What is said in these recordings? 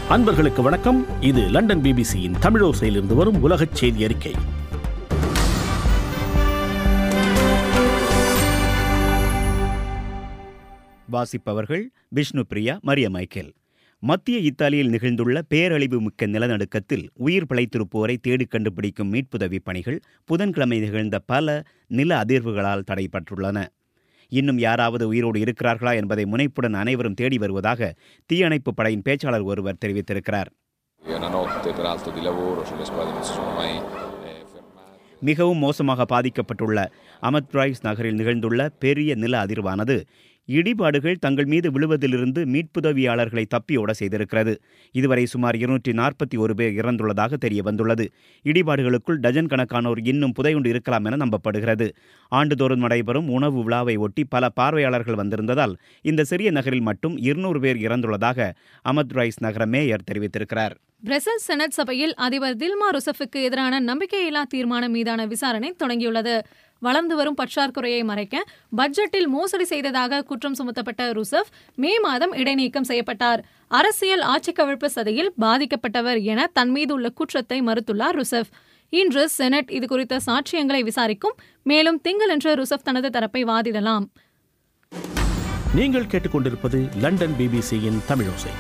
அன்பர்களுக்கு வணக்கம் இது லண்டன் பிபிசியின் தமிழோசையிலிருந்து வரும் உலகச் செய்தி அறிக்கை வாசிப்பவர்கள் விஷ்ணு பிரியா மரிய மைக்கேல் மத்திய இத்தாலியில் நிகழ்ந்துள்ள பேரழிவு மிக்க நிலநடுக்கத்தில் உயிர் பிழைத்திருப்போரை தேடி கண்டுபிடிக்கும் மீட்புதவி பணிகள் புதன்கிழமை நிகழ்ந்த பல நில அதிர்வுகளால் தடைப்பட்டுள்ளன இன்னும் யாராவது உயிரோடு இருக்கிறார்களா என்பதை முனைப்புடன் அனைவரும் தேடி வருவதாக தீயணைப்பு படையின் பேச்சாளர் ஒருவர் தெரிவித்திருக்கிறார் È una notte peraltro di lavoro, cioè le squadre non si sono mai eh, fermate. மிகவும் மோசமாக பாதிக்கப்பட்டுள்ள அமத்ராய்ஸ் நகரில் நிகழ்ந்துள்ள பெரிய நில அதிர்வானது இடிபாடுகள் தங்கள் மீது விழுவதிலிருந்து மீட்புதவியாளர்களை தப்பியோட செய்திருக்கிறது இதுவரை சுமார் இருநூற்றி நாற்பத்தி ஒரு பேர் இறந்துள்ளதாக தெரிய வந்துள்ளது இடிபாடுகளுக்குள் டஜன் கணக்கானோர் இன்னும் புதையுண்டு இருக்கலாம் என நம்பப்படுகிறது ஆண்டுதோறும் நடைபெறும் உணவு விழாவை ஒட்டி பல பார்வையாளர்கள் வந்திருந்ததால் இந்த சிறிய நகரில் மட்டும் இருநூறு பேர் இறந்துள்ளதாக அமத்ராய்ஸ் நகர மேயர் தெரிவித்திருக்கிறார் பிரசல்ஸ் செனட் சபையில் அதிபர் தில்மா ருசஃபுக்கு எதிரான நம்பிக்கையில்லா தீர்மானம் மீதான விசாரணை தொடங்கியுள்ளது வளர்ந்து வரும் பற்றாக்குறையை மறைக்க பட்ஜெட்டில் மோசடி செய்ததாக குற்றம் சுமத்தப்பட்ட ருசஃப் மே மாதம் இடைநீக்கம் செய்யப்பட்டார் அரசியல் ஆட்சி கவிழ்ப்பு சதியில் பாதிக்கப்பட்டவர் என தன் மீது உள்ள குற்றத்தை மறுத்துள்ளார் ருசஃப் இன்று செனட் இது குறித்த சாட்சியங்களை விசாரிக்கும் மேலும் திங்களன்று ருசஃப் தனது தரப்பை வாதிடலாம் நீங்கள் கேட்டுக்கொண்டிருப்பது லண்டன் பிபிசியின் தமிழோசை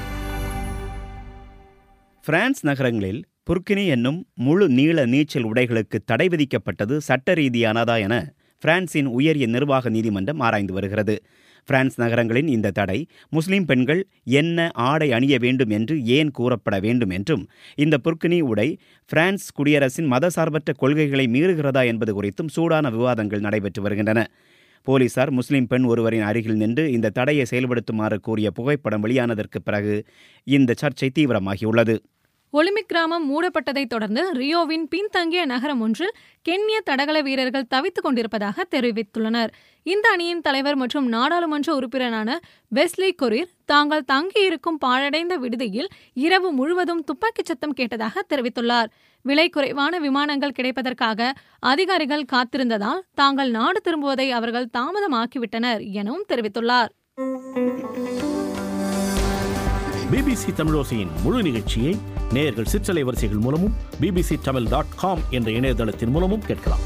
பிரான்ஸ் நகரங்களில் புர்கினி என்னும் முழு நீள நீச்சல் உடைகளுக்கு தடை விதிக்கப்பட்டது சட்ட ரீதியானதா என பிரான்சின் உயரிய நிர்வாக நீதிமன்றம் ஆராய்ந்து வருகிறது பிரான்ஸ் நகரங்களின் இந்த தடை முஸ்லிம் பெண்கள் என்ன ஆடை அணிய வேண்டும் என்று ஏன் கூறப்பட வேண்டும் என்றும் இந்த புர்கினி உடை பிரான்ஸ் குடியரசின் மதசார்பற்ற கொள்கைகளை மீறுகிறதா என்பது குறித்தும் சூடான விவாதங்கள் நடைபெற்று வருகின்றன போலீசார் முஸ்லிம் பெண் ஒருவரின் அருகில் நின்று இந்த தடையை செயல்படுத்துமாறு கூறிய புகைப்படம் வெளியானதற்கு பிறகு இந்த சர்ச்சை தீவிரமாகியுள்ளது ஒலிம்பிக் கிராமம் மூடப்பட்டதைத் தொடர்ந்து ரியோவின் பின்தங்கிய நகரம் ஒன்றில் கென்ய தடகள வீரர்கள் தவித்துக் கொண்டிருப்பதாக தெரிவித்துள்ளனர் இந்த அணியின் தலைவர் மற்றும் நாடாளுமன்ற உறுப்பினரான வெஸ்லி கொரிர் தாங்கள் தங்கியிருக்கும் பாழடைந்த விடுதியில் இரவு முழுவதும் துப்பாக்கிச் சத்தம் கேட்டதாக தெரிவித்துள்ளார் விலை குறைவான விமானங்கள் கிடைப்பதற்காக அதிகாரிகள் காத்திருந்ததால் தாங்கள் நாடு திரும்புவதை அவர்கள் தாமதமாக்கிவிட்டனர் எனவும் தெரிவித்துள்ளார் பிபிசி தமிழோசையின் முழு நிகழ்ச்சியை நேயர்கள் சிற்றலை வரிசைகள் மூலமும் பிபிசி தமிழ் டாட் காம் என்ற இணையதளத்தின் மூலமும் கேட்கலாம்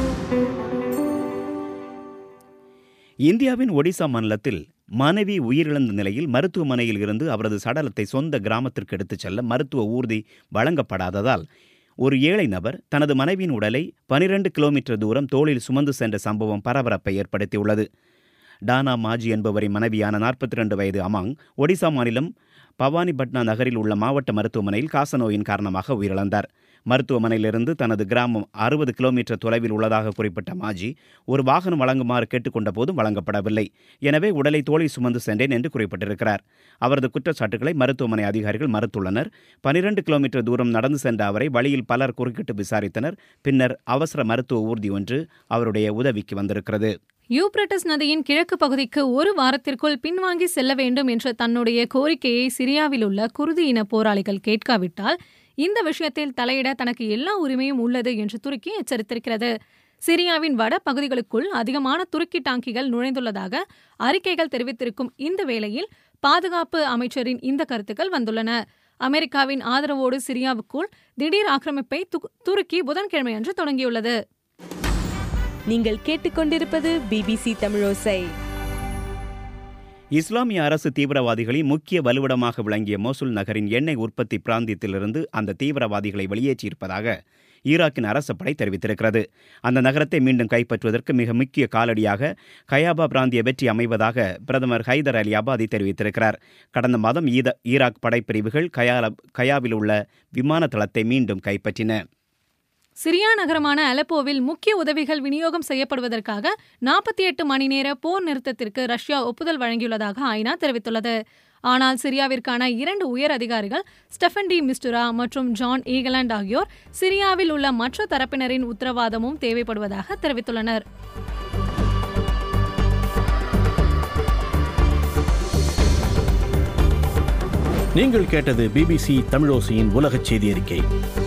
இந்தியாவின் ஒடிசா மாநிலத்தில் மனைவி உயிரிழந்த நிலையில் மருத்துவமனையில் இருந்து அவரது சடலத்தை சொந்த கிராமத்திற்கு எடுத்துச் செல்ல மருத்துவ ஊர்தி வழங்கப்படாததால் ஒரு ஏழை நபர் தனது மனைவியின் உடலை பனிரெண்டு கிலோமீட்டர் தூரம் தோளில் சுமந்து சென்ற சம்பவம் பரபரப்பை ஏற்படுத்தியுள்ளது டானா மாஜி என்பவரின் மனைவியான நாற்பத்தி ரெண்டு வயது அமாங் ஒடிசா மாநிலம் பவானிபட்னா நகரில் உள்ள மாவட்ட மருத்துவமனையில் காசநோயின் காரணமாக உயிரிழந்தார் மருத்துவமனையிலிருந்து தனது கிராமம் அறுபது கிலோமீட்டர் தொலைவில் உள்ளதாக குறிப்பிட்ட மாஜி ஒரு வாகனம் வழங்குமாறு கேட்டுக்கொண்ட போதும் வழங்கப்படவில்லை எனவே உடலை தோளில் சுமந்து சென்றேன் என்று குறிப்பிட்டிருக்கிறார் அவரது குற்றச்சாட்டுகளை மருத்துவமனை அதிகாரிகள் மறுத்துள்ளனர் பனிரெண்டு கிலோமீட்டர் தூரம் நடந்து சென்ற அவரை வழியில் பலர் குறுக்கிட்டு விசாரித்தனர் பின்னர் அவசர மருத்துவ ஊர்தி ஒன்று அவருடைய உதவிக்கு வந்திருக்கிறது யூப்ரட்டஸ் நதியின் கிழக்கு பகுதிக்கு ஒரு வாரத்திற்குள் பின்வாங்கி செல்ல வேண்டும் என்ற தன்னுடைய கோரிக்கையை சிரியாவில் உள்ள குருது இன போராளிகள் கேட்காவிட்டால் இந்த விஷயத்தில் தலையிட தனக்கு எல்லா உரிமையும் உள்ளது என்று துருக்கி எச்சரித்திருக்கிறது சிரியாவின் வட பகுதிகளுக்குள் அதிகமான துருக்கி டாங்கிகள் நுழைந்துள்ளதாக அறிக்கைகள் தெரிவித்திருக்கும் இந்த வேளையில் பாதுகாப்பு அமைச்சரின் இந்த கருத்துக்கள் வந்துள்ளன அமெரிக்காவின் ஆதரவோடு சிரியாவுக்குள் திடீர் ஆக்கிரமிப்பை து- துருக்கி புதன்கிழமையன்று தொடங்கியுள்ளது நீங்கள் கேட்டுக்கொண்டிருப்பது பிபிசி தமிழோசை இஸ்லாமிய அரசு தீவிரவாதிகளின் முக்கிய வலுவிடமாக விளங்கிய மோசுல் நகரின் எண்ணெய் உற்பத்தி பிராந்தியத்திலிருந்து அந்த தீவிரவாதிகளை வெளியேற்றியிருப்பதாக ஈராக்கின் அரசு படை தெரிவித்திருக்கிறது அந்த நகரத்தை மீண்டும் கைப்பற்றுவதற்கு மிக முக்கிய காலடியாக கயாபா பிராந்திய வெற்றி அமைவதாக பிரதமர் ஹைதர் அலி அபாதி தெரிவித்திருக்கிறார் கடந்த மாதம் ஈத ஈராக் படைப்பிரிவுகள் கயா கயாவில் உள்ள விமான தளத்தை மீண்டும் கைப்பற்றின சிரியா நகரமான அலப்போவில் முக்கிய உதவிகள் விநியோகம் செய்யப்படுவதற்காக நாற்பத்தி எட்டு மணி நேர போர் நிறுத்தத்திற்கு ரஷ்யா ஒப்புதல் வழங்கியுள்ளதாக ஐநா தெரிவித்துள்ளது ஆனால் சிரியாவிற்கான இரண்டு உயர் அதிகாரிகள் ஸ்டெஃபன் டி மிஸ்டுரா மற்றும் ஜான் ஈகலாண்ட் ஆகியோர் சிரியாவில் உள்ள மற்ற தரப்பினரின் உத்தரவாதமும் தேவைப்படுவதாக தெரிவித்துள்ளனர் நீங்கள் கேட்டது பிபிசி தமிழோசையின் உலகச் செய்தி அறிக்கை